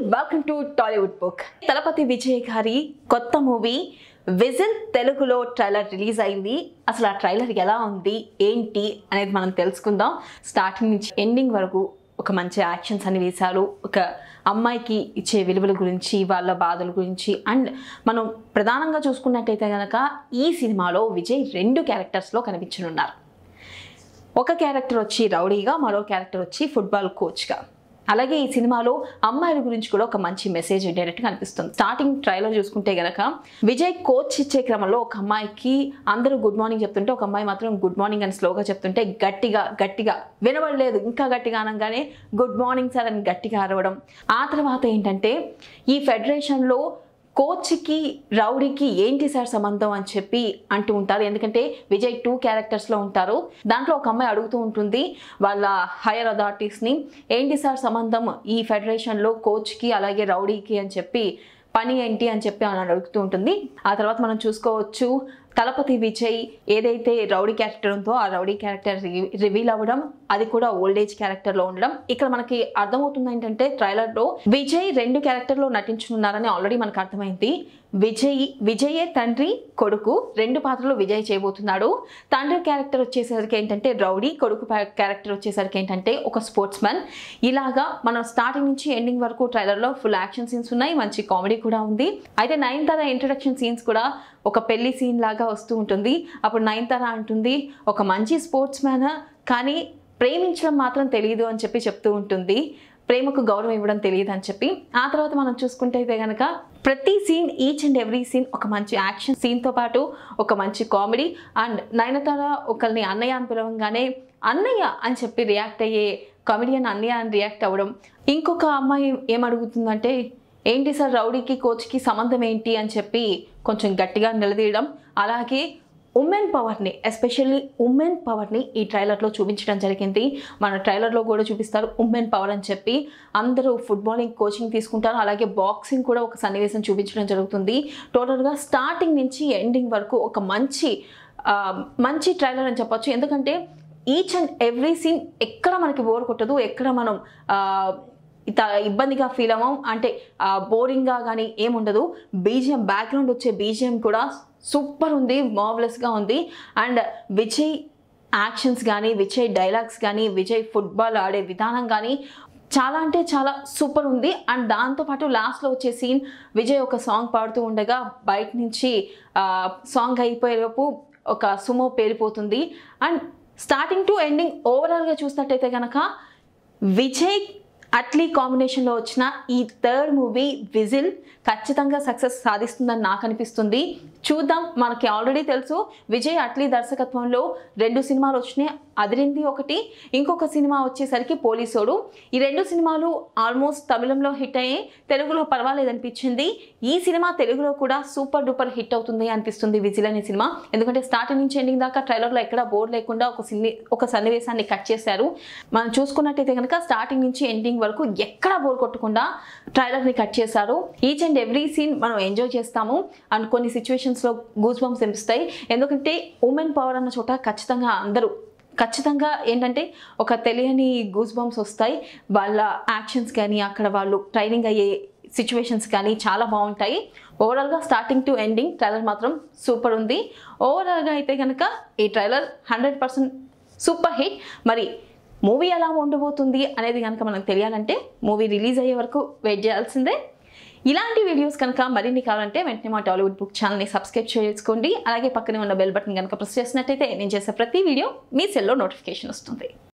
welcome to Tollywood book Thalapathy Vijay గారి కొత్త movie whistle తెలుగులో ట్రైలర్ రిలీజ్ అయింది అసలు ఆ ట్రైలర్ ఎలా ఉంది ఏంటి అనేది మనం తెలుసుకుందాం స్టార్టింగ్ నుంచి ఎండింగ్ వరకు ఒక మంచి యాక్షన్స్ అని వేశారు ఒక అమ్మాయికి ఇచ్చే విలువల గురించి వాళ్ళ బాధల గురించి అండ్ మనం ప్రధానంగా చూసుకున్నట్టయితే కనుక ఈ సినిమాలో విజయ్ రెండు క్యారెక్టర్స్లో కనిపించనున్నారు ఒక క్యారెక్టర్ వచ్చి రౌడీగా మరో క్యారెక్టర్ వచ్చి ఫుట్బాల్ కోచ్గా అలాగే ఈ సినిమాలో అమ్మాయిల గురించి కూడా ఒక మంచి మెసేజ్ డైరెక్ట్గా అనిపిస్తుంది స్టార్టింగ్ ట్రైలర్ చూసుకుంటే గనక విజయ్ కోచ్ ఇచ్చే క్రమంలో ఒక అమ్మాయికి అందరూ గుడ్ మార్నింగ్ చెప్తుంటే ఒక అమ్మాయి మాత్రం గుడ్ మార్నింగ్ అని స్లోగా చెప్తుంటే గట్టిగా గట్టిగా వినబడలేదు ఇంకా గట్టిగా అనగానే గుడ్ మార్నింగ్ సార్ అని గట్టిగా అరవడం ఆ తర్వాత ఏంటంటే ఈ ఫెడరేషన్లో కోచ్కి రౌడీకి ఏంటి సార్ సంబంధం అని చెప్పి అంటూ ఉంటారు ఎందుకంటే విజయ్ టూ క్యారెక్టర్స్లో ఉంటారు దాంట్లో ఒక అమ్మాయి అడుగుతూ ఉంటుంది వాళ్ళ హైయర్ అథారిటీస్ని ఏంటి సార్ సంబంధం ఈ ఫెడరేషన్లో కోచ్కి అలాగే రౌడీకి అని చెప్పి పని ఏంటి అని చెప్పి అని అడుగుతూ ఉంటుంది ఆ తర్వాత మనం చూసుకోవచ్చు తలపతి విజయ్ ఏదైతే రౌడీ క్యారెక్టర్ ఉందో ఆ రౌడీ క్యారెక్టర్ రివీల్ అవ్వడం అది కూడా ఓల్డ్ ఏజ్ క్యారెక్టర్ లో ఉండడం ఇక్కడ మనకి అర్థమవుతుంది ఏంటంటే ట్రైలర్ లో విజయ్ రెండు క్యారెక్టర్ లో నటించున్నారని ఆల్రెడీ మనకు అర్థమైంది విజయ్ విజయే తండ్రి కొడుకు రెండు పాత్రలు విజయ్ చేయబోతున్నాడు తండ్రి క్యారెక్టర్ వచ్చేసరికి ఏంటంటే రౌడీ కొడుకు క్యారెక్టర్ వచ్చేసరికి ఏంటంటే ఒక స్పోర్ట్స్ మ్యాన్ ఇలాగా మనం స్టార్టింగ్ నుంచి ఎండింగ్ వరకు ట్రైలర్లో ఫుల్ యాక్షన్ సీన్స్ ఉన్నాయి మంచి కామెడీ కూడా ఉంది అయితే నయనతార ఇంట్రడక్షన్ సీన్స్ కూడా ఒక పెళ్లి సీన్ లాగా వస్తూ ఉంటుంది అప్పుడు నయనతార అంటుంది ఒక మంచి స్పోర్ట్స్ మ్యాన్ కానీ ప్రేమించడం మాత్రం తెలియదు అని చెప్పి చెప్తూ ఉంటుంది ప్రేమకు గౌరవం ఇవ్వడం తెలియదు అని చెప్పి ఆ తర్వాత మనం చూసుకుంటే అయితే కనుక ప్రతి scene each and every scene ఒక మంచి యాక్షన్ సీన్తో పాటు ఒక మంచి కామెడీ అండ్ నయనతార ఒకరిని అన్నయ్య అని పిలవంగానే అన్నయ్య అని చెప్పి రియాక్ట్ అయ్యే కామెడియన్ అన్నయ్య అని రియాక్ట్ అవ్వడం ఇంకొక అమ్మాయి ఏమడుగుతుందంటే ఏంటి సార్ రౌడీకి కోచ్కి సంబంధం ఏంటి అని చెప్పి కొంచెం గట్టిగా నిలదీయడం అలాగే ఉమెన్ పవర్ని ఎస్పెషల్లీ ఉమెన్ పవర్ని ఈ ట్రైలర్లో చూపించడం జరిగింది మన ట్రైలర్లో కూడా చూపిస్తారు ఉమెన్ పవర్ అని చెప్పి అందరూ ఫుట్బాలింగ్ కోచింగ్ తీసుకుంటారు అలాగే బాక్సింగ్ కూడా ఒక సన్నివేశం చూపించడం జరుగుతుంది టోటల్గా స్టార్టింగ్ నుంచి ఎండింగ్ వరకు ఒక మంచి ఆ, మంచి ట్రైలర్ అని చెప్పొచ్చు ఎందుకంటే ఈచ్ అండ్ ఎవ్రీ సీన్ ఎక్కడ మనకి బోర్ కొట్టదు ఎక్కడ మనం ఆ, ఇత ఇబ్బందిగా ఫీల్ అవ్వం అంటే బోరింగ్గా కానీ ఏముండదు బీజిఎం బ్యాక్గ్రౌండ్ వచ్చే బీజిఎం కూడా సూపర్ ఉంది మార్వలస్గా ఉంది అండ్ విజయ్ యాక్షన్స్ కానీ విజయ్ డైలాగ్స్ కానీ విజయ్ ఫుట్బాల్ ఆడే విధానం కానీ చాలా అంటే చాలా సూపర్ ఉంది అండ్ దాంతోపాటు లాస్ట్లో వచ్చే సీన్ విజయ్ ఒక సాంగ్ పాడుతూ ఉండగా బయట నుంచి సాంగ్ అయిపోయేలోపు ఒక సుమో పేలిపోతుంది అండ్ స్టార్టింగ్ టు ఎండింగ్ ఓవరాల్గా చూసినట్టయితే కనుక విజయ్ అట్లీ కాంబినేషన్లో వచ్చిన ఈ థర్డ్ మూవీ విజిల్ ఖచ్చితంగా సక్సెస్ సాధిస్తుందని నాకు అనిపిస్తుంది చూద్దాం మనకి ఆల్రెడీ తెలుసు విజయ్ అట్లీ దర్శకత్వంలో రెండు సినిమాలు వచ్చినాయి అదిరింది ఒకటి ఇంకొక సినిమా వచ్చేసరికి పోలీసోడు ఈ రెండు సినిమాలు ఆల్మోస్ట్ తమిళంలో హిట్ అయ్యి తెలుగులో పర్వాలేదు అనిపించింది ఈ సినిమా తెలుగులో కూడా సూపర్ డూపర్ హిట్ అవుతుంది అనిపిస్తుంది విజిల్ అనే సినిమా ఎందుకంటే స్టార్టింగ్ నుంచి ఎండింగ్ దాకా ట్రైలర్లో ఎక్కడ బోర్ లేకుండా ఒక సిన్ని ఒక సన్నివేశాన్ని కట్ చేశారు మనం చూసుకున్నట్టయితే కనుక స్టార్టింగ్ నుంచి ఎండింగ్ వరకు ఎక్కడ బోర్ కొట్టకుండా ట్రైలర్ని కట్ చేశారు ఈచ్ అండ్ ఎవ్రీ సీన్ మనం ఎంజాయ్ చేస్తాము అండ్ కొన్ని సిచ్యువేషన్స్లో గూస్ బంప్స్ తెప్పిస్తాయి ఎందుకంటే ఉమెన్ పవర్ అన్న చోట ఖచ్చితంగా అందరూ ఖచ్చితంగా ఏంటంటే ఒక తెలియని గూస్ బంప్స్ వస్తాయి వాళ్ళ యాక్షన్స్ కానీ అక్కడ వాళ్ళు ట్రైనింగ్ అయ్యే సిచ్యువేషన్స్ కానీ చాలా బాగుంటాయి ఓవరాల్గా స్టార్టింగ్ టు ఎండింగ్ ట్రైలర్ మాత్రం సూపర్ ఉంది ఓవరాల్గా అయితే కనుక ఈ trailer hundred percent super hit మరి మూవీ ఎలా ఉండబోతుంది అనేది కనుక మనకు తెలియాలంటే మూవీ రిలీజ్ అయ్యే వరకు వెయిట్ చేయాల్సిందే ఇలాంటి వీడియోస్ కనుక మరిన్ని కావాలంటే వెంటనే మా టాలీవుడ్ బుక్ ఛానల్ని సబ్స్క్రైబ్ చేసుకోండి అలాగే పక్కనే ఉన్న బెల్ బటన్ కనుక ప్రెస్ చేసినట్టయితే నేను చేసే ప్రతి వీడియో మీ సెల్లో నోటిఫికేషన్ వస్తుంది